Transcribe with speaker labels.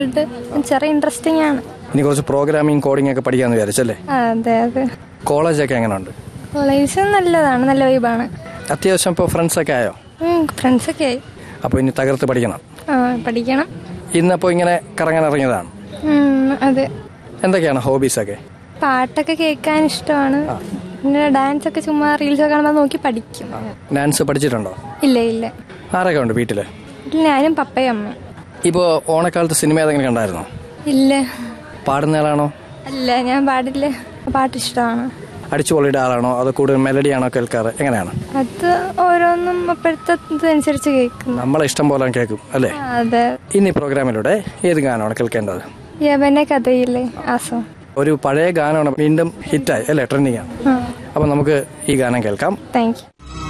Speaker 1: ഇത് ചെറിയ ഇൻട്രസ്റ്റിംഗ് ആണ്
Speaker 2: ഇനി കുറച്ച് പ്രോഗ്രാമിംഗ് കോഡിംഗ് ഒക്കെ പഠിക്കാമെന്ന് വിചാരിച്ചല്ലേ
Speaker 1: ആ, അതെ അതെ
Speaker 2: കോളേജൊക്കെ എങ്ങനെയുണ്ട്
Speaker 1: കോളേജ് നല്ലതാണ് നല്ല വൈബാണ്
Speaker 2: അത്യാവശ്യം ഇപ്പോൾ ഫ്രണ്ട്സൊക്കെ ആയോ
Speaker 1: ഫ്രണ്ട്സൊക്കെ ആയി
Speaker 2: അപ്പോൾ ഇനി തകർത്ത് പഠിക്കണം
Speaker 1: ആ പഠിക്കണം
Speaker 2: ഇന്നപ്പോൾ ഇങ്ങനെ കറങ്ങാൻ ഇറങ്ങിയതാണ്
Speaker 1: ഉം, അതെ
Speaker 2: എന്തൊക്കെയാണ് ഹോബീസൊക്കെ
Speaker 1: പാട്ടൊക്കെ കേൾക്കാൻ ഇഷ്ടമാണ് പിന്നെ ഡാൻസ് ഒക്കെ ചുമ്മാ റീൽസ് ഒക്കെ കാണുമ്പോൾ നോക്കി പഠിക്കും
Speaker 2: ഡാൻസ് പഠിച്ചിട്ടുണ്ടോ
Speaker 1: ഇല്ല ഇല്ല
Speaker 2: ആരൊക്കെ ഉണ്ട് വീട്ടിൽ
Speaker 1: വീട്ടിൽ ഞാനും പപ്പയും അമ്മ
Speaker 2: ഇപ്പോൾ ഓണക്കാലത്ത് സിനിമ ഏതെങ്കിലും കണ്ടായിരുന്നോ
Speaker 1: ഇല്ല
Speaker 2: പാടുന്ന ആളാണോ
Speaker 1: അല്ല ഞാൻ പാടില്ല പാട്ട് ഇഷ്ടമാണ്
Speaker 2: അടിച്ചുപൊളിയുടെ ആളാണോ അതോ കൂടുതൽ മെലഡിയാണോ കേൾക്കാറ് എങ്ങനെയാണ്
Speaker 1: അത് ഓരോന്നും അപ്പോഴത്തെ ഇതനുസരിച്ച് കേൾക്കുന്നു
Speaker 2: നമ്മളെ ഇഷ്ടം പോലെ കേൾക്കും അല്ലേ
Speaker 1: ആ, അതെ
Speaker 2: ഇന്ന് ഈ പ്രോഗ്രാമിലൂടെ ഏത് ഗാനമാണ് കേൾക്കേണ്ടത്
Speaker 1: യവനെ കഥയില്ലേ ആസോ
Speaker 2: ഒരു പഴയ ഗാനമാണ് വീണ്ടും ഹിറ്റായി അല്ലേ ട്രെൻഡിങ് ആണ്
Speaker 1: ആ
Speaker 2: അപ്പോൾ നമുക്ക് ഈ ഗാനം കേൾക്കാം
Speaker 1: താങ്ക് യു